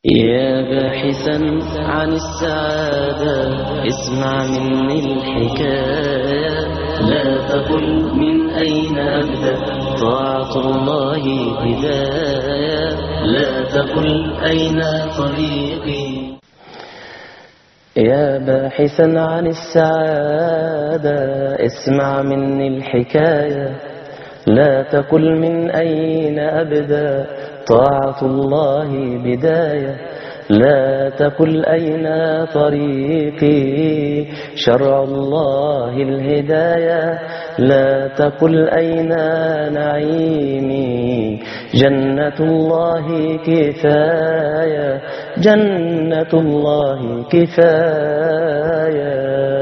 يا باحثا عن السعادة اسمع مني الحكاية لا تقل من أين أبدأ طاعة الله هداية لا تقل أين طريقي يا باحثا عن السعادة اسمع مني الحكاية لا تقل من أين أبدأ طاعة الله بداية لا تقل أين طريقي شرع الله الهداية لا تقل أين نعيمي جنة الله كفاية جنة الله كفاية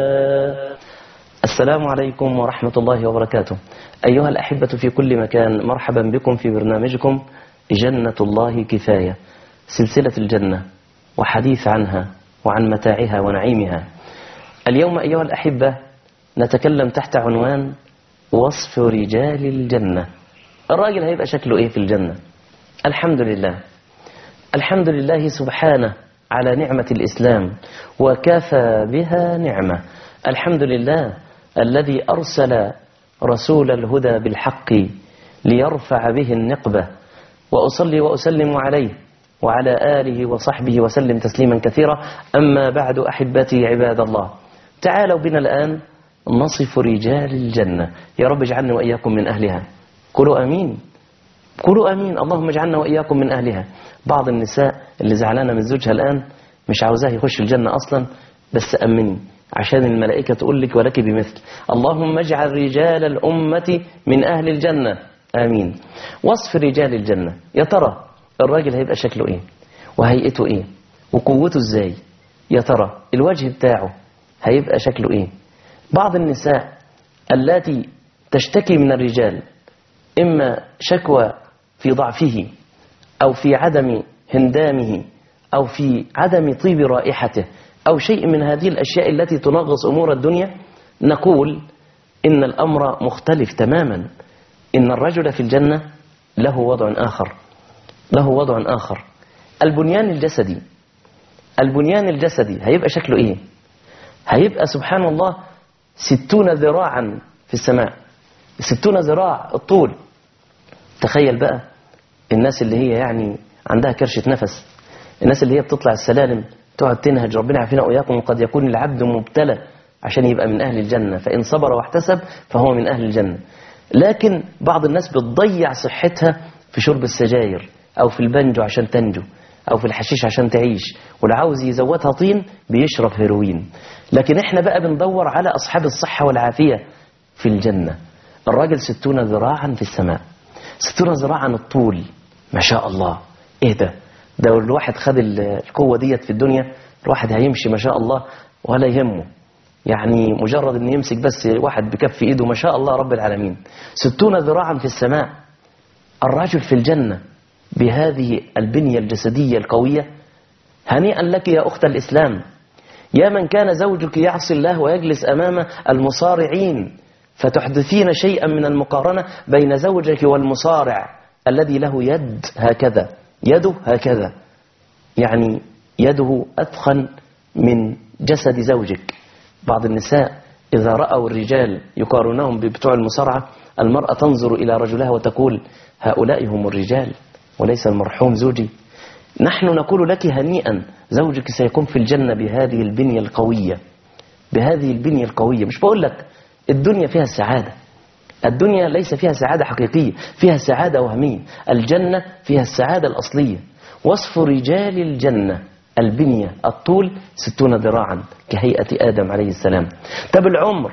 السلام عليكم ورحمة الله وبركاته أيها الأحبة في كل مكان مرحبا بكم في برنامجكم جنة الله كفاية سلسلة الجنة وحديث عنها وعن متاعها ونعيمها اليوم أيها الأحبة نتكلم تحت عنوان وصف رجال الجنة الراجل هيبقى شكله إيه في الجنة الحمد لله الحمد لله سبحانه على نعمة الإسلام وكفى بها نعمة الحمد لله الذي أرسل رسول الهدى بالحق ليرفع به النقبة وأصلي وأسلم عليه وعلى آله وصحبه وسلم تسليما كثيرا أما بعد أحبتي عباد الله تعالوا بنا الآن نصف رجال الجنة يا رب اجعلنا وإياكم من أهلها قولوا أمين قولوا أمين اللهم اجعلنا وإياكم من أهلها بعض النساء اللي زعلانة من زوجها الآن مش عاوزاه يخش الجنة أصلا بس أمني عشان الملائكة تقول لك ولك بمثل اللهم اجعل رجال الأمة من أهل الجنة آمين وصف رجال الجنة يا ترى الراجل هيبقى شكله إيه وهيئته إيه وقوته إزاي يا ترى الوجه بتاعه هيبقى شكله إيه بعض النساء التي تشتكي من الرجال إما شكوى في ضعفه أو في عدم هندامه أو في عدم طيب رائحته أو شيء من هذه الأشياء التي تنغص أمور الدنيا نقول إن الأمر مختلف تماما إن الرجل في الجنة له وضع آخر له وضع آخر البنيان الجسدي البنيان الجسدي هيبقى شكله إيه هيبقى سبحان الله ستون ذراعا في السماء ستون ذراع الطول تخيل بقى الناس اللي هي يعني عندها كرشة نفس الناس اللي هي بتطلع السلالم تقعد تنهج ربنا يعافينا وإياكم وقد يكون العبد مبتلى عشان يبقى من أهل الجنة فإن صبر واحتسب فهو من أهل الجنة لكن بعض الناس بتضيع صحتها في شرب السجاير أو في البنجو عشان تنجو أو في الحشيش عشان تعيش واللي عاوز يزودها طين بيشرب هيروين لكن احنا بقى بندور على أصحاب الصحة والعافية في الجنة الراجل ستون ذراعا في السماء ستون ذراعا الطول ما شاء الله ايه ده ده لو الواحد خد القوة ديت في الدنيا الواحد هيمشي ما شاء الله ولا يهمه يعني مجرد ان يمسك بس واحد بكف ايده ما شاء الله رب العالمين ستون ذراعا في السماء الرجل في الجنة بهذه البنية الجسدية القوية هنيئا لك يا أخت الإسلام يا من كان زوجك يعصي الله ويجلس أمام المصارعين فتحدثين شيئا من المقارنة بين زوجك والمصارع الذي له يد هكذا يده هكذا يعني يده أثخن من جسد زوجك بعض النساء إذا رأوا الرجال يقارنهم ببتوع المصارعة المرأة تنظر إلى رجلها وتقول هؤلاء هم الرجال وليس المرحوم زوجي نحن نقول لك هنيئا زوجك سيكون في الجنة بهذه البنية القوية بهذه البنية القوية مش بقول لك الدنيا فيها السعادة الدنيا ليس فيها سعادة حقيقية فيها سعادة وهمية الجنة فيها السعادة الأصلية وصف رجال الجنة البنية الطول ستون ذراعا كهيئة آدم عليه السلام طب العمر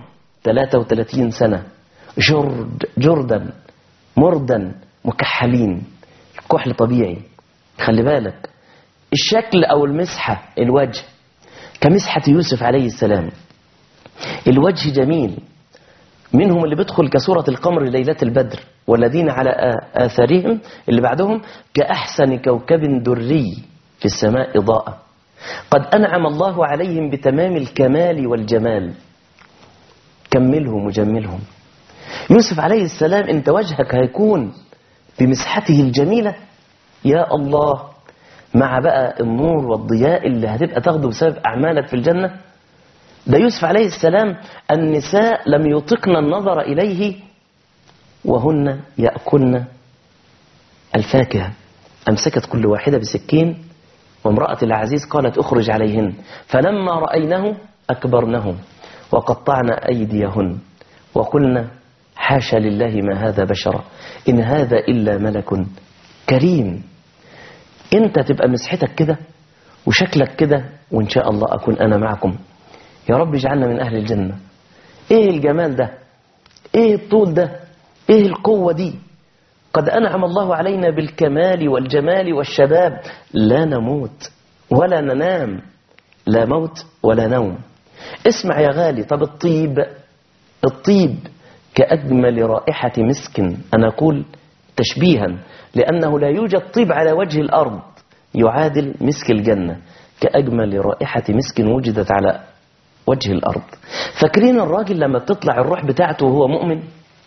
33 سنة جرد جردا مردا مكحلين الكحل طبيعي خلي بالك الشكل أو المسحة الوجه كمسحة يوسف عليه السلام الوجه جميل منهم اللي بيدخل كسورة القمر ليلة البدر والذين على آثارهم اللي بعدهم كأحسن كوكب دري في السماء إضاءة قد أنعم الله عليهم بتمام الكمال والجمال كملهم وجملهم يوسف عليه السلام انت وجهك هيكون بمسحته الجميلة يا الله مع بقى النور والضياء اللي هتبقى تاخده بسبب أعمالك في الجنة ده يوسف عليه السلام النساء لم يطقن النظر إليه وهن يأكلن الفاكهة أمسكت كل واحدة بسكين وامرأة العزيز قالت اخرج عليهن فلما رأينه أكبرنه وقطعن أيديهن وقلنا حاشا لله ما هذا بشرا إن هذا إلا ملك كريم انت تبقى مسحتك كده وشكلك كده وإن شاء الله أكون أنا معكم يا رب اجعلنا من أهل الجنة إيه الجمال ده إيه الطول ده إيه القوة دي قد أنعم الله علينا بالكمال والجمال والشباب لا نموت ولا ننام لا موت ولا نوم اسمع يا غالي طب الطيب الطيب كأجمل رائحة مسك أنا أقول تشبيها لأنه لا يوجد طيب على وجه الأرض يعادل مسك الجنة كأجمل رائحة مسك وجدت على وجه الأرض فاكرين الراجل لما بتطلع الروح بتاعته وهو مؤمن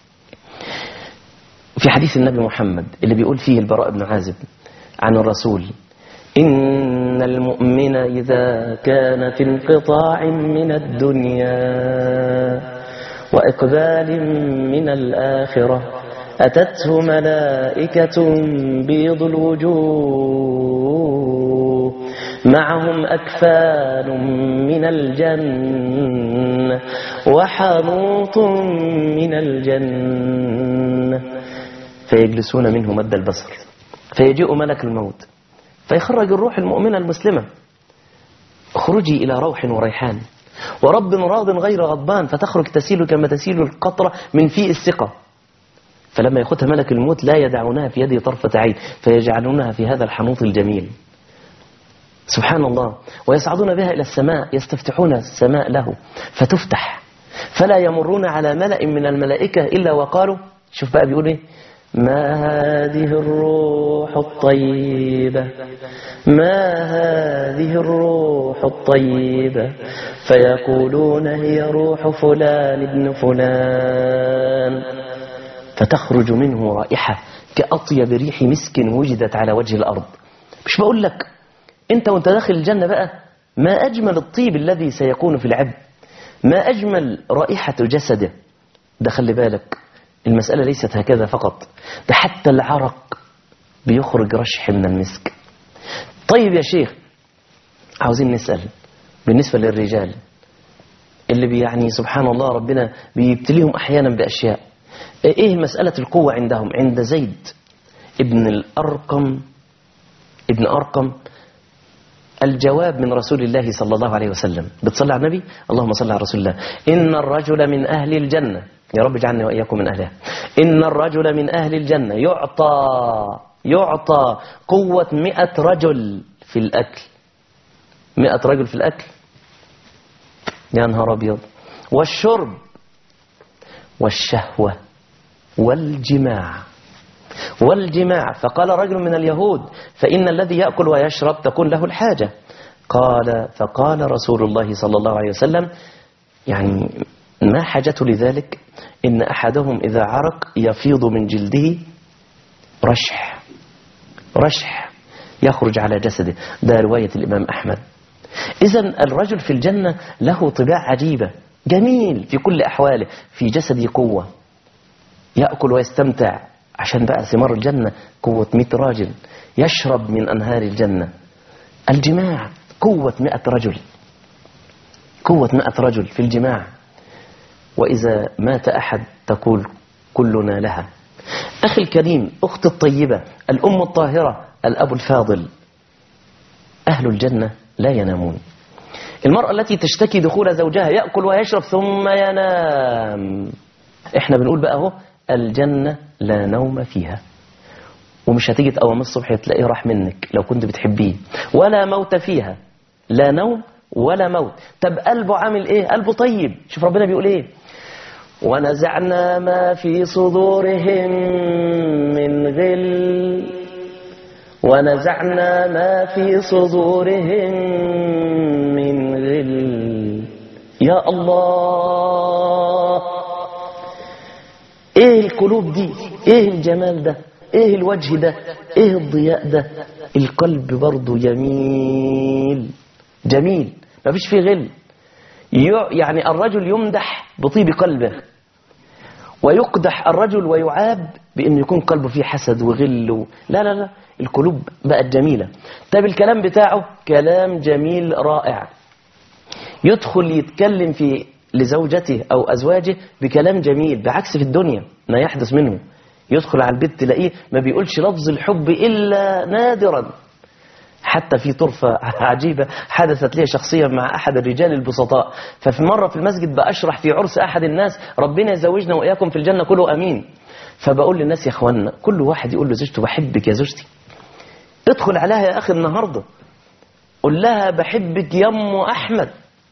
في حديث النبي محمد اللي بيقول فيه البراء بن عازب عن الرسول إن المؤمن إذا كان في انقطاع من الدنيا وإقبال من الآخرة أتته ملائكة بيض الوجوه معهم أكفان من الجنة وحنوط من الجنة فيجلسون منه مد البصر فيجيء ملك الموت فيخرج الروح المؤمنة المسلمة اخرجي إلى روح وريحان ورب راض غير غضبان فتخرج تسيل كما تسيل القطرة من فيء الثقة فلما ياخذها ملك الموت لا يدعونها في يده طرفة عين فيجعلونها في هذا الحنوط الجميل سبحان الله ويصعدون بها إلى السماء يستفتحون السماء له فتفتح فلا يمرون على ملأ من الملائكة إلا وقالوا شوف بقى بيقول إيه ما هذه الروح الطيبة ما هذه الروح الطيبة فيقولون هي روح فلان ابن فلان فتخرج منه رائحة كأطيب ريح مسك وجدت على وجه الأرض مش بقول لك انت وانت داخل الجنة بقى ما أجمل الطيب الذي سيكون في العبد ما أجمل رائحة جسده ده خلي بالك المسألة ليست هكذا فقط ده حتى العرق بيخرج رشح من المسك طيب يا شيخ عاوزين نسأل بالنسبة للرجال اللي بي يعني سبحان الله ربنا بيبتليهم أحيانا بأشياء إيه مسألة القوة عندهم عند زيد ابن الأرقم ابن أرقم الجواب من رسول الله صلى الله عليه وسلم بتصلي على النبي اللهم صل على رسول الله إن الرجل من أهل الجنة يا رب اجعلني وإياكم من أهلها إن الرجل من أهل الجنة يعطى يعطى قوة مئة رجل في الأكل مئة رجل في الأكل يا نهار أبيض والشرب والشهوة والجماع والجماع فقال رجل من اليهود فإن الذي يأكل ويشرب تكون له الحاجة قال فقال رسول الله صلى الله عليه وسلم يعني ما حاجته لذلك إن أحدهم إذا عرق يفيض من جلده رشح رشح يخرج على جسده ده رواية الإمام أحمد إذا الرجل في الجنة له طباع عجيبة جميل في كل أحواله في جسده قوة يأكل ويستمتع عشان بقى ثمار الجنة قوة مئة راجل يشرب من أنهار الجنة الجماع قوة مئة رجل قوة مئة رجل في الجماع وإذا مات أحد تقول كلنا لها أخي الكريم أخت الطيبة الأم الطاهرة الأب الفاضل أهل الجنة لا ينامون المرأة التي تشتكي دخول زوجها يأكل ويشرب ثم ينام احنا بنقول بقى اهو الجنة لا نوم فيها ومش هتيجي تقوم الصبح تلاقيه راح منك لو كنت بتحبيه ولا موت فيها لا نوم ولا موت طب قلبه عامل ايه قلبه طيب شوف ربنا بيقول ايه ونزعنا ما في صدورهم من غل ونزعنا ما في صدورهم من غل يا الله ايه القلوب دي ايه الجمال ده ايه الوجه ده ايه الضياء ده القلب برضه جميل جميل ما فيش فيه غل يع- يعني الرجل يمدح بطيب قلبه ويقدح الرجل ويعاب بأن يكون قلبه فيه حسد وغل و... لا لا لا القلوب بقت جميلة طب الكلام بتاعه كلام جميل رائع يدخل يتكلم في لزوجته أو أزواجه بكلام جميل بعكس في الدنيا ما يحدث منه يدخل على البيت تلاقيه ما بيقولش لفظ الحب إلا نادرا حتى في طرفة عجيبة حدثت لي شخصيا مع أحد الرجال البسطاء ففي مرة في المسجد بأشرح في عرس أحد الناس ربنا يزوجنا وإياكم في الجنة كله أمين فبقول للناس يا أخوانا كل واحد يقول لزوجته بحبك يا زوجتي ادخل عليها يا أخي النهاردة قل لها بحبك يا أم أحمد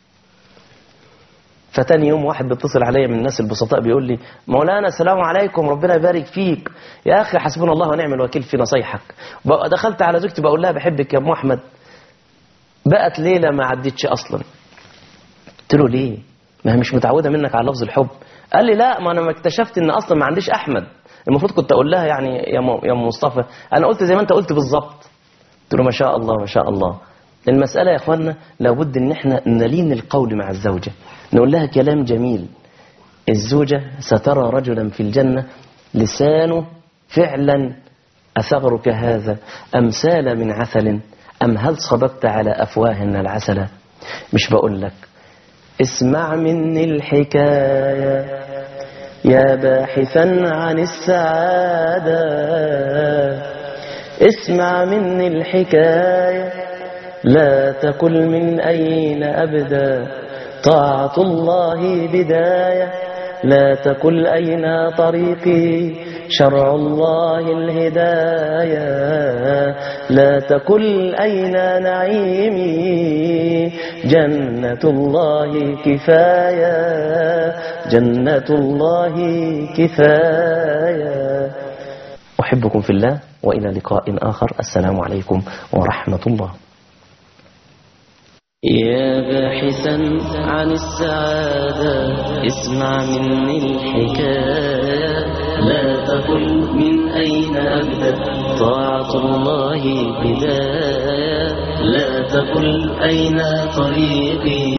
فتاني يوم واحد بيتصل عليا من الناس البسطاء بيقول لي مولانا السلام عليكم ربنا يبارك فيك يا اخي حسبنا الله ونعم الوكيل في نصايحك بقى دخلت على زوجتي بقول لها بحبك يا ام احمد بقت ليله ما عدتش اصلا قلت له ليه ما هي مش متعوده منك على لفظ الحب قال لي لا ما انا ما اكتشفت ان اصلا ما عنديش احمد المفروض كنت اقول لها يعني يا م- يا أم مصطفى انا قلت زي ما انت قلت بالظبط قلت له ما شاء الله ما شاء الله المسألة يا اخوانا لابد ان احنا نلين القول مع الزوجة نقول لها كلام جميل الزوجة سترى رجلا في الجنة لسانه فعلا أثغرك هذا أم سال من عسل أم هل صببت على أفواهنا العسل مش بقول لك اسمع مني الحكاية يا باحثا عن السعادة اسمع مني الحكاية لا تقل من أين أبدا طاعة الله بداية لا تقل أين طريقي شرع الله الهداية لا تقل أين نعيمي جنة الله كفاية جنة الله كفاية أحبكم في الله وإلى لقاء آخر السلام عليكم ورحمة الله يا باحثا عن السعادة اسمع مني الحكاية لا تقل من أين أبدأ طاعة الله بداية لا تقل أين طريقي